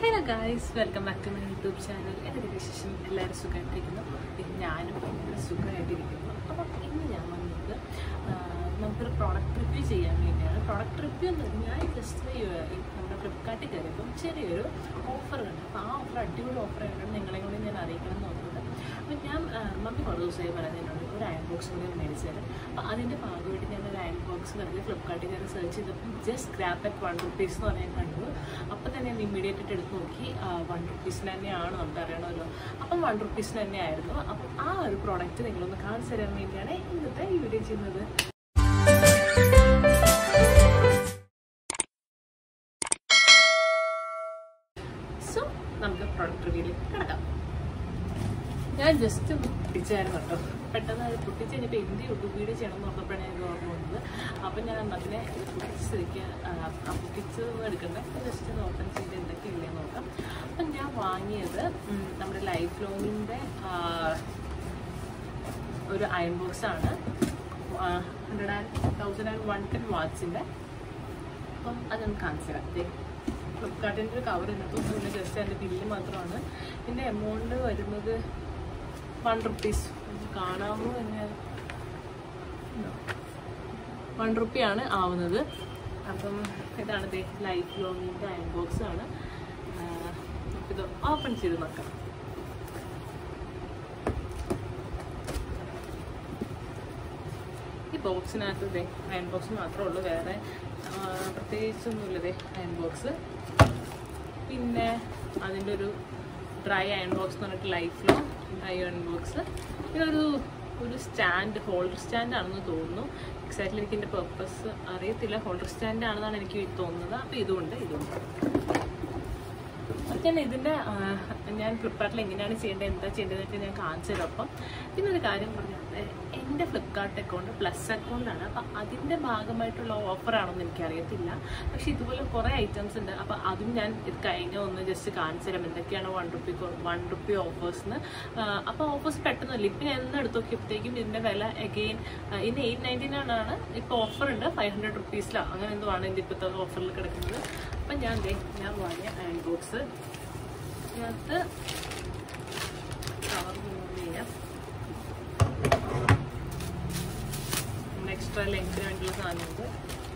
hello guys welcome back to my YouTube channel എൻ്റെ വിശേഷം എല്ലാവരും സുഖമായിട്ടിരിക്കുന്നു പിന്നെ ഞാനും ഭയങ്കര സുഖമായിട്ടിരിക്കുന്നു അപ്പം ഇന്ന് ഞാൻ വന്നത് ആ, നമുക്കൊരു പ്രോഡക്റ്റ് റിവ്യൂ ചെയ്യാൻ വേണ്ടിയാണ് പ്രോഡക്റ്റ് റിവ്യൂ എന്ന് പറഞ്ഞാൽ ഞാൻ ജസ്റ്റ് നമ്മുടെ ഫ്ലിപ്കാർട്ടിൽ കയറിയപ്പം ചെറിയൊരു ഓഫർ കണ്ടു അപ്പോൾ ആ ഓഫർ അടിപൊളി ഓഫർ ആയതുകൊണ്ട് നിങ്ങളെ കൂടി ഞാൻ അറിയിക്കണം എന്ന് ഓർക്കുന്നത് അപ്പം ഞാൻ ആ, മമ്മി കുറേ ദിവസമായി പറയുന്നതിനോട് ഒരു അയൺ ബോക്സ് കൂടി മേടിച്ചു തരാം അപ്പോൾ അതിൻ്റെ ഭാഗമായിട്ട് ഞാൻ ഒരു അയൺ ബോക്സ് വെറുതെ ഫ്ലിപ്കാർട്ടിൽ കയറി സെർച്ച് ചെയ്തപ്പോൾ just grab at one rupees എന്ന് പറഞ്ഞാൽ കണ്ടു അപ്പം തന്നെ ഞാൻ ഇമ്മീഡിയറ്റ് ആയിട്ട് എടുത്ത് നോക്കി വൺ റുപ്പീസിന് തന്നെയാണ് നമുക്ക് അറിയണമല്ലോ അപ്പം വൺ റുപ്പീസിന് തന്നെയായിരുന്നു അപ്പം ആ ഒരു പ്രോഡക്റ്റ് നിങ്ങളൊന്ന് കാണിച്ചു തരാൻ വേണ്ടിയാണ് ഇന്നത്തെ ഈ വീഡിയോ ചെയ്യുന്നത് സോ നമുക്ക് പ്രോഡക്റ്റ് റിവ്യൂയിലേക്ക് കിടക്കാം ഞാൻ ജസ്റ്റ് പൊട്ടിച്ചായിരുന്നു കേട്ടോ പെട്ടെന്ന് അത് പൊട്ടിച്ച് കഴിഞ്ഞപ്പോൾ എന്ത് യൂട്യൂബ് വീഡിയോ ചെയ്യണം എന്ന് പറഞ്ഞപ്പോഴാണ് എനിക്ക് ഓർമ്മ വന്നത് അപ്പം ഞാൻ അതിനെ പൊട്ടിച്ചതിക്ക് പൊട്ടിച്ച് എടുക്കണ്ടേ ജസ്റ്റ് ഒന്ന് ഓപ്പൺ ചെയ്ത് എന്തൊക്കെയില്ലേ നോക്കാം അപ്പം ഞാൻ വാങ്ങിയത് ഉം, നമ്മുടെ ലൈഫ് ലോങ്ങിൻ്റെ ഒരു അയൺ ബോക്സ് ആണ് hundred and thousand and one ten വാട്ട്സിൻ്റെ അപ്പം അതൊന്ന് കാണിച്ചു തരാം ദേ, ഫ്ലിപ്കാർട്ടിൻ്റെ ഒരു കവർ ഇതിനകത്തൊന്നും ഇല്ല ജസ്റ്റ് അതിൻ്റെ ബില്ല് മാത്രമാണ് ഇതിൻ്റെ എമൗണ്ട് വരുന്നത് വൺ റുപ്പീസ് കാണാമോ എന്നെ വൺ റുപ്പിയാണ് ആവുന്നത് അപ്പം ഇതാണ് ദേ ലൈഫ് ലോങ്ങിൻ്റെ അയൺ ബോക്സ് ആണ് ആ, ഇത് ഓപ്പൺ ചെയ്ത് നോക്കാം ഈ ബോക്സിനകത്ത് ഇതേ അയൺ ബോക്സ് മാത്രമേ ഉള്ളൂ വേറെ ആ, പ്രത്യേകിച്ചൊന്നുമില്ല ഇതേ അയൺ ബോക്സ് പിന്നെ അതിൻ്റെ ഒരു ഡ്രൈ അയൺ ബോക്സ് എന്ന് പറഞ്ഞിട്ട് ലൈഫിലോ ഡ്രൈ അയൺ ബോക്സ് പിന്നെ ഒരു ഒരു സ്റ്റാൻഡ് ഹോൾഡർ സ്റ്റാൻഡ് ആണെന്ന് തോന്നുന്നു എക്സാക്ട്ലി എനിക്ക് എൻ്റെ പർപ്പസ് അറിയത്തില്ല ഹോൾഡർ സ്റ്റാൻഡ് ആണെന്നാണ് എനിക്ക് തോന്നുന്നത് അപ്പോൾ ഇതുകൊണ്ട് ഇതുണ്ട് ഞാൻ ഇതിൻ്റെ ആ, ഞാൻ ഫ്ലിപ്കാർട്ടിൽ എങ്ങനെയാണ് ചെയ്യേണ്ടത് എന്താ ചെയ്യേണ്ടതെന്നൊക്കെ ഞാൻ കാണിച്ചു തരാം അപ്പം പിന്നെ ഒരു കാര്യം പറഞ്ഞത് എൻ്റെ ഫ്ലിപ്കാർട്ട് അക്കൗണ്ട് പ്ലസ് അക്കൗണ്ടാണ് അപ്പം അതിൻ്റെ ഭാഗമായിട്ടുള്ള ഓഫറാണെന്ന് എനിക്കറിയത്തില്ല പക്ഷെ ഇതുപോലെ കുറേ ഐറ്റംസ് ഉണ്ട് അപ്പം അതും ഞാൻ ഇത് കഴിഞ്ഞ ഒന്ന് ജസ്റ്റ് കാണിച്ചു തരാം എന്തൊക്കെയാണ് വൺ റുപ്പി വൺ റുപ്പി ഓഫേഴ്സിന് അപ്പോൾ ഓഫേഴ്സ് പെട്ടെന്നല്ല ഇപ്പം ഞാൻ എന്ന് എടുത്ത് നോക്കിയപ്പോഴത്തേക്കും ഇതിൻ്റെ വില അഗെയിൻ ഇന്ന് എയ്റ്റ് നയൻറ്റി ആണ് ഇപ്പോൾ ഓഫർ ഉണ്ട് ഫൈവ് ഹൺഡ്രഡ് റുപ്പീസിലാണ് അങ്ങനെ എന്തോ ആണ് ഇതിൻ്റെ ഇപ്പോഴത്തെ ഓഫറിൽ കിടക്കുന്നത് അപ്പം ഞാൻ ദേ ഞാൻ വാങ്ങിയ അയൺ ബോക്സ് ഇതിനകത്ത് കവർ റിമൂവ് ചെയ്യാം എക്സ്ട്രാ ലെങ്ത്തിന് വേണ്ടിയുള്ള സാധനമുണ്ട്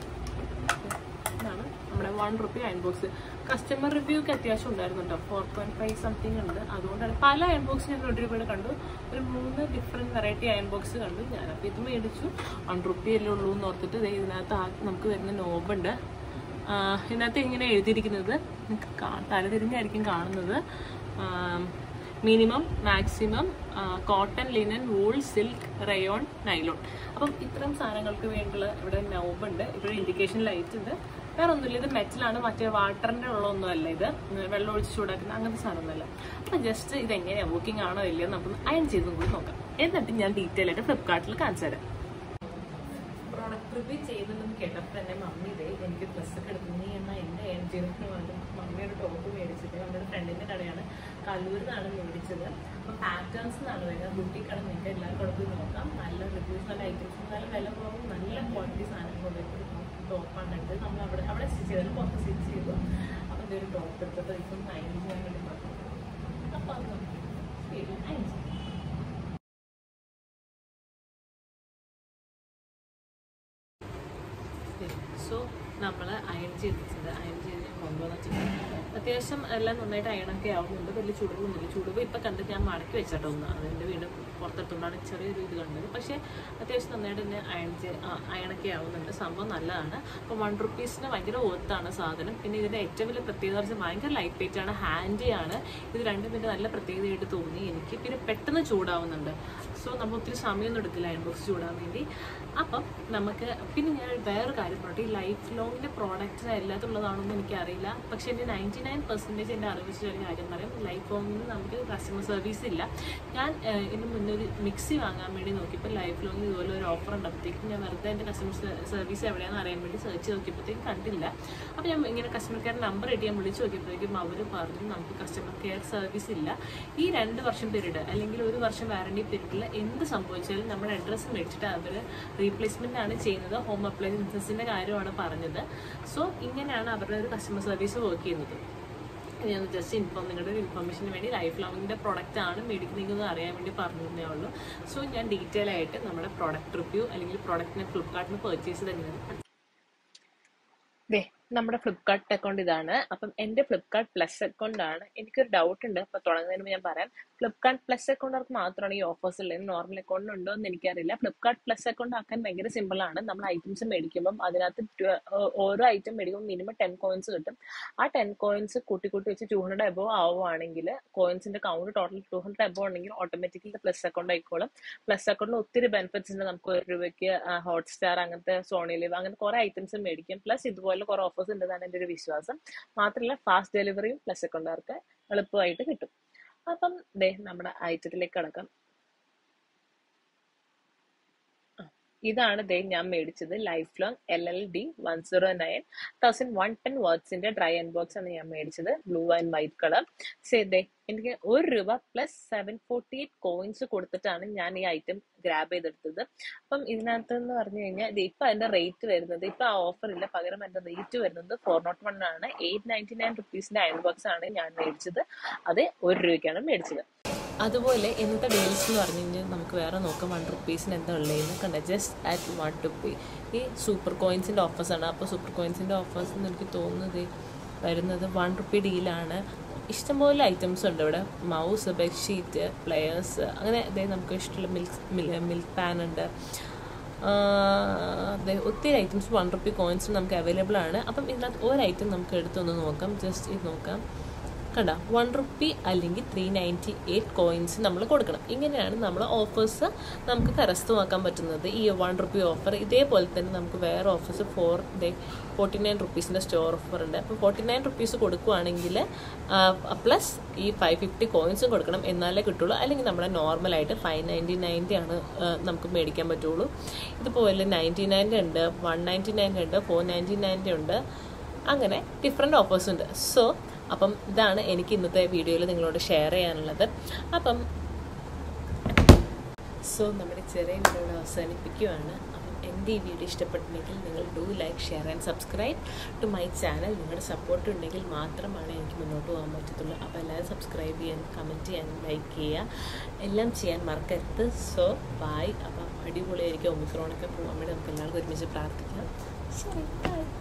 ഇതാണ് നമ്മുടെ one rupee iron box customer റിവ്യൂക്ക് അത്യാവശ്യം ഉണ്ടായിരുന്നു കേട്ടോ ഫോർ പോയിന്റ് ഫൈവ് സംതിങ് ഉണ്ട് അതുകൊണ്ടാണ് പല അയൺ ബോക്സ് ഞാൻ ഒരു രൂപയുടെ കണ്ടു ഒരു മൂന്ന് ഡിഫറെൻറ്റ് വെറൈറ്റി അയൺ ബോക്സ് കണ്ടു ഞാനപ്പോൾ ഇത് മേടിച്ചു വൺ റുപ്പി അല്ലേ ഉള്ളൂ എന്ന് ഓർത്തിട്ട് ദേ ഇതിനകത്ത് ആ നമുക്ക് വരുന്ന നോബുണ്ട് ആഹ് ഇതിനകത്ത് ഇങ്ങനെ എഴുതിയിരിക്കുന്നത് നിങ്ങൾക്ക് കാ- തലതിരിഞ്ഞായിരിക്കും കാണുന്നത് minimum maximum cotton linen wool silk rayon nylon അപ്പം ഇത്തരം സാധനങ്ങൾക്ക് വേണ്ടിയുള്ള ഇവിടെ നോബുണ്ട് ഇവിടെ ഇൻഡിക്കേഷൻ ലൈറ്റ് ഉണ്ട് വേറെ ഒന്നുമില്ല ഇത് മെറ്റലാണ് മറ്റേ വാട്ടറിൻ്റെ ഉള്ളതൊന്നും അല്ല ഇത് വെള്ളം ഒഴിച്ച് ചൂടാക്കുന്ന അങ്ങനത്തെ സാധനമൊന്നുമല്ല അപ്പം ജസ്റ്റ് ഇത് എങ്ങനെയാണ് വർക്കിംഗ് ആണോ ഇല്ലയോ നമുക്ക് അയൺ ചെയ്തും കൂടി നോക്കാം എന്നിട്ട് ഞാൻ ഡീറ്റെയിൽ ആയിട്ട് ഫ്ലിപ്കാർട്ടിൽ കാണിച്ചു തരാം പ്രോഡക്റ്റ് റിവ്യൂ ചെയ്യുന്നതെന്ന് കേട്ടപ്പോൾ തന്നെ മമ്മി ഇതേ എനിക്ക് ഡ്രസ്സൊക്കെ എടുക്കുന്നു നീ എന്നാൽ എന്നെ ഏൺ ചെയ്തിട്ട് വേണ്ട മമ്മിയുടെ ടോപ്പ് മേടിച്ചിട്ട് നമ്മുടെ ഫ്രണ്ടിൻ്റെ കടയാണ് കല്ലൂരിൽ നിന്നാണ് മേടിച്ചത് അപ്പോൾ പാറ്റേൺസ് എന്നാണ് വരുന്നത് ബുട്ടിക്കാണ് നിങ്ങൾക്ക് എല്ലാവർക്കും അവിടെ പോയി നോക്കാം നല്ല റിവ്യൂസ് നല്ല ഐറ്റംസ് നല്ല വില കുറവും നല്ല ക്വാളിറ്റി സാധനങ്ങളുള്ള ഒരു ടോപ്പാണ് ഉണ്ട് നമ്മൾ അവിടെ അവിടെ സ്റ്റിച്ച് ചെയ്തത് പുറത്ത് സ്റ്റിച്ച് ചെയ്തു അപ്പോൾ ഇതൊരു ടോപ്പ് എടുത്തപ്പോൾ ഇപ്പം അയൺ ചെയ്യാൻ വേണ്ടി പറഞ്ഞു അപ്പോൾ അത് നമുക്ക് ശരി അയൺ ചെയ്യാം സോ നമ്മൾ അയൺ ചെയ്തിട്ടുണ്ട് അയൺ ചെയ്ത് കൊണ്ടുവന്ന് വെച്ചിട്ടുണ്ട് അത്യാവശ്യം എല്ലാം നന്നായിട്ട് അയണൊക്കെ ആവുന്നുണ്ട് വലിയ ചുടുവൊന്നുമില്ല ചുടുവ് ഇപ്പം കണ്ട് ഞാൻ മടക്കി വെച്ചിട്ടോ ഒന്ന് അതിൻ്റെ വീട് പുറത്തെടുത്തുകൊണ്ടാണ് ചെറിയൊരു ഇത് കണ്ടത് പക്ഷേ അത്യാവശ്യം നന്നായിട്ട് തന്നെ അയൺ ചെയ്ത് അയണൊക്കെ ആവുന്നുണ്ട് സംഭവം നല്ലതാണ് അപ്പോൾ വൺ റുപ്പീസിന് ഭയങ്കര ഓർത്താണ് സാധനം പിന്നെ ഇതിൻ്റെ ഏറ്റവും വലിയ പ്രത്യേകത എന്ന് വെച്ചാൽ ഭയങ്കര ലൈറ്റ് വെയിറ്റ് ആണ് ഹാൻഡി ആണ് ഇത് രണ്ടും പിന്നെ നല്ല പ്രത്യേകതയായിട്ട് തോന്നി എനിക്ക് പിന്നെ പെട്ടെന്ന് ചൂടാവുന്നുണ്ട് സോ നമ്മൾ ഒത്തിരി സമയമൊന്നും എടുക്കില്ല അയൺ ബോക്സ് ചൂടാൻ വേണ്ടി അപ്പം നമുക്ക് പിന്നെ ഞാൻ വേറെ കാര്യം പറയട്ടെ ഈ ലൈഫ് ലോങ്ങിൻ്റെ പ്രോഡക്റ്റ്സ് എല്ലാത്തുള്ളതാണെന്ന് എനിക്കറിയില്ല പക്ഷേ എൻ്റെ നയൻറ്റി നയൻ പെർസെൻറ്റേജ് എൻ്റെ അറിവ് വെച്ച ഒരു കാര്യം പറയും ലൈഫ് ലോങ്ങിൽ നമുക്ക് കസ്റ്റമർ സർവീസ് ഇല്ല ഞാൻ ഏഹ്, ഇതിന് മുന്നേ ഒരു മിക്സി വാങ്ങാൻ വേണ്ടി നോക്കിയപ്പോൾ ലൈഫ് ലോങ്ങിൽ ഇതുപോലെ ഒരു ഓഫർ ഉണ്ടപ്പോഴത്തേക്കും ഞാൻ വെറുതെ എൻ്റെ കസ്റ്റമർ സർവീസ് എവിടെയാണെന്ന് അറിയാൻ വേണ്ടി സെർച്ച് ചെയ്ത് നോക്കിയപ്പോഴത്തേക്കും കണ്ടില്ല അപ്പോൾ ഞാൻ ഇങ്ങനെ കസ്റ്റമർ കെയർ നമ്പർ ഇട്ട് ഞാൻ വിളിച്ച് നോക്കിയപ്പോഴത്തേക്കും അവർ പറഞ്ഞു നമുക്ക് കസ്റ്റമർ കെയർ സർവീസ് ഇല്ല ഈ രണ്ട് വർഷം പീരീഡ് അല്ലെങ്കിൽ ഒരു വർഷം വാറണ്ടി പീരീഡിൽ എന്ത് സംഭവിച്ചാലും നമ്മുടെ അഡ്രസ്സ് മേടിച്ചിട്ട് അവർ റീപ്ലേസ്മെന്റ് ആണ് ചെയ്യുന്നത് ഹോം അപ്ലയൻസസിന്റെ കാര്യമാണ് പറഞ്ഞത് സോ ഇങ്ങനെയാണ് അവരുടെ ഒരു കസ്റ്റമർ സർവീസ് വർക്ക് ചെയ്യുന്നത് ഞാൻ ജസ്റ്റ് ഇൻഫോം നിങ്ങളുടെ ഒരു ഇൻഫർമേഷന് വേണ്ടി ലൈഫ് ലോങ്ങിൻ്റെ പ്രൊഡക്റ്റ് ആണ് മേടിക്കുന്നതെന്ന് അറിയാൻ വേണ്ടി പറഞ്ഞതേ ഉള്ളൂ സോ ഞാൻ ഡീറ്റെയിൽ ആയിട്ട് നമ്മുടെ പ്രൊഡക്റ്റ് റിവ്യൂ അല്ലെങ്കിൽ പ്രൊഡക്റ്റിനെ ഫ്ലിപ്കാർട്ടിന് പർച്ചേസ് തന്നെയാണ് ദേ നമ്മുടെ ഫ്ലിപ്കാർട്ട് അക്കൗണ്ട് ഇതാണ് അപ്പം എൻ്റെ ഫ്ലിപ്കാർട്ട് പ്ലസ് അക്കൗണ്ട് ആണ് എനിക്കൊരു ഡൗട്ട് ഉണ്ട് അപ്പോൾ തുടങ്ങുന്നതിന് മുമ്പ് ഞാൻ പറയാം ഫ്ലിപ്കാർട്ട് പ്ലസ് അക്കൗണ്ടുകാർക്ക് മാത്രമാണ് ഈ ഓഫേഴ്സ് ഉള്ളത് നോർമൽ അക്കൗണ്ട് ഉണ്ടോ എന്ന് എനിക്കറിയില്ല ഫ്ലിപ്കാർട്ട് പ്ലസ് അക്കൗണ്ട് ആക്കാൻ ഭയങ്കര സിമ്പിൾ ആണ് നമ്മൾ ഐറ്റംസ് മേടിക്കുമ്പം അതിനകത്ത് ട്വ- ഓ- ഓരോ ഐറ്റം മേടിക്കുമ്പോൾ മിനിമം ടെൻ കോയിൻസ് കിട്ടും ആ ടെൻ കോയിൻസ് കൂട്ടി കൂട്ടി വെച്ച് ടു ഹൺഡ്രഡ് എബോ ആവുകയാണെങ്കിൽ കോയിൻസിന്റെ count total two hundred above ഉണ്ടെങ്കിൽ ഓട്ടോമാറ്റിക്കലി പ്ലസ് അക്കൗണ്ട് ആയിക്കോളും പ്ലസ് അക്കൗണ്ടിൽ ഒത്തിരി ബെനിഫിറ്റ്സ് ഉണ്ട് നമുക്ക് ഒരു രൂപയ്ക്ക് ഹോട്ട്സ്റ്റാർ അങ്ങനത്തെ സോണി ലിവ് അങ്ങനെ കുറെ ഐറ്റംസ് മേടിക്കാം പ്ലസ് ഇതുപോലെ കുറെ ഓഫേഴ്സ് ഉണ്ടെന്നാണ് എൻ്റെ ഒരു വിശ്വാസം മാത്രമല്ല ഫാസ്റ്റ് ഡെലിവറിയും പ്ലസ് അക്കൗണ്ടുകാർക്ക് എളുപ്പമായിട്ട് കിട്ടും അപ്പം ദേ നമ്മുടെ ഐറ്റത്തിലേക്ക് കിടക്കാം ഇതാണ് ദേ ഞാൻ മേടിച്ചത് life long L L D one zero nine thousand one ten വേർഡ്സിന്റെ ഡ്രൈ ആൻഡ് ബോക്സ് ആണ് ഞാൻ മേടിച്ചത് ബ്ലൂ ആൻഡ് വൈറ്റ് കളർ സേ ദേ എനിക്ക് ഒരു രൂപ plus seven forty eight coins കൊടുത്തിട്ടാണ് ഞാൻ ഈ ഐറ്റം ഗ്രാബ് ചെയ്തെടുത്തത് അപ്പം ഇതിനകത്ത് എന്ന് പറഞ്ഞു കഴിഞ്ഞാൽ ഇത് ഇപ്പൊ അതിന്റെ റേറ്റ് വരുന്നത് ഇപ്പൊ ആ ഓഫർ ഇല്ല പകരം അതിന്റെ റേറ്റ് വരുന്നത് ഫോർ നോട്ട് വൺ ആണ് എയ്റ്റ് നയൻറ്റി നയൻ റുപ്പീസിന്റെ അയൺ ബോക്സ് ആണ് ഞാൻ മേടിച്ചത് അത് ഒരു രൂപയ്ക്കാണ് മേടിച്ചത് അതുപോലെ ഇന്നത്തെ ഡീൽസ് എന്ന് പറഞ്ഞു കഴിഞ്ഞാൽ നമുക്ക് വേറെ നോക്കാം വൺ റുപ്പീസിന് എന്താ ഉള്ളതെന്ന് കണ്ട ജസ്റ്റ് അറ്റ് വൺ റുപ്പി ഈ സൂപ്പർ കോയിൻസിൻ്റെ ഓഫേഴ്സാണ് അപ്പോൾ സൂപ്പർ കോയിൻസിൻ്റെ ഓഫേഴ്സ് എന്ന് എനിക്ക് തോന്നുന്നത് വരുന്നത് വൺ റുപ്പി ഡീലാണ് ഇഷ്ടംപോലെ ഐറ്റംസ് ഉണ്ട് ഇവിടെ മൗസ് ബെഡ്ഷീറ്റ് പ്ലെയേഴ്സ് അങ്ങനെ അതായത് നമുക്ക് ഇഷ്ടമുള്ള മിൽക്ക് മിൽക്ക് പാൻ ഉണ്ട് അതെ ഒത്തിരി ഐറ്റംസ് വൺ റുപ്പി കോയിൻസ് നമുക്ക് അവൈലബിൾ ആണ് അപ്പം ഇതിനകത്ത് ഒരു ഐറ്റം നമുക്ക് എടുത്തൊന്ന് നോക്കാം ജസ്റ്റ് ഇത് നോക്കാം കണ്ട വൺ റുപ്പി അല്ലെങ്കിൽ ത്രീ നയൻറ്റി എയ്റ്റ് കോയിൻസ് നമ്മൾ കൊടുക്കണം ഇങ്ങനെയാണ് നമ്മൾ ഓഫേഴ്സ് നമുക്ക് കരസ്ഥമാക്കാൻ പറ്റുന്നത് ഈ വൺ റുപ്പി ഓഫർ ഇതേപോലെ തന്നെ നമുക്ക് വേറെ offers four day forty nine റുപ്പീസിൻ്റെ സ്റ്റോർ ഓഫർ ഉണ്ട് അപ്പോൾ ഫോർട്ടി നയൻ റുപ്പീസ് കൊടുക്കുവാണെങ്കിൽ പ്ലസ് ഈ ഫൈവ് ഫിഫ്റ്റി കോയിൻസും കൊടുക്കണം എന്നാലേ കിട്ടുള്ളൂ അല്ലെങ്കിൽ നമ്മുടെ നോർമലായിട്ട് ഫൈവ് നയൻറ്റി നയൻറ്റി ആണ് ആ, നമുക്ക് മേടിക്കാൻ പറ്റുള്ളൂ ഇതുപോലെ നയൻറ്റി നയൻ്റെ ഉണ്ട് വൺ നയൻറ്റി നയൻ്റെ ഉണ്ട് ഫോർ നയൻറ്റി നയൻ്റെ ഉണ്ട് അങ്ങനെ ഡിഫറെൻ്റ് ഓഫേഴ്സ് ഉണ്ട് സോ അപ്പം ഇതാണ് എനിക്ക് ഇന്നത്തെ വീഡിയോയിൽ നിങ്ങളോട് ഷെയർ ചെയ്യാനുള്ളത് അപ്പം സോ നമ്മുടെ ചെറിയ വീഡിയോ ഇവിടെ അവസാനിപ്പിക്കുകയാണ് അപ്പം എൻ്റെ ഈ വീഡിയോ ഇഷ്ടപ്പെട്ടിട്ടുണ്ടെങ്കിൽ നിങ്ങൾ do like share and subscribe to my channel നിങ്ങളുടെ സപ്പോർട്ട് ഉണ്ടെങ്കിൽ മാത്രമാണ് എനിക്ക് മുന്നോട്ട് പോകാൻ പറ്റത്തുള്ളൂ അപ്പോൾ എല്ലാവരും സബ്സ്ക്രൈബ് ചെയ്യാൻ കമൻറ്റ് ചെയ്യാൻ ലൈക്ക് ചെയ്യുക എല്ലാം ചെയ്യാൻ മറക്കരുത് സോ ബായ് അപ്പം അടിപൊളിയായിരിക്കും ഒമിക്രോണൊക്കെ പോകാൻ വേണ്ടി നമുക്ക് എല്ലാവർക്കും ഒരുമിച്ച് പ്രാർത്ഥിക്കാം ശരി ബൈ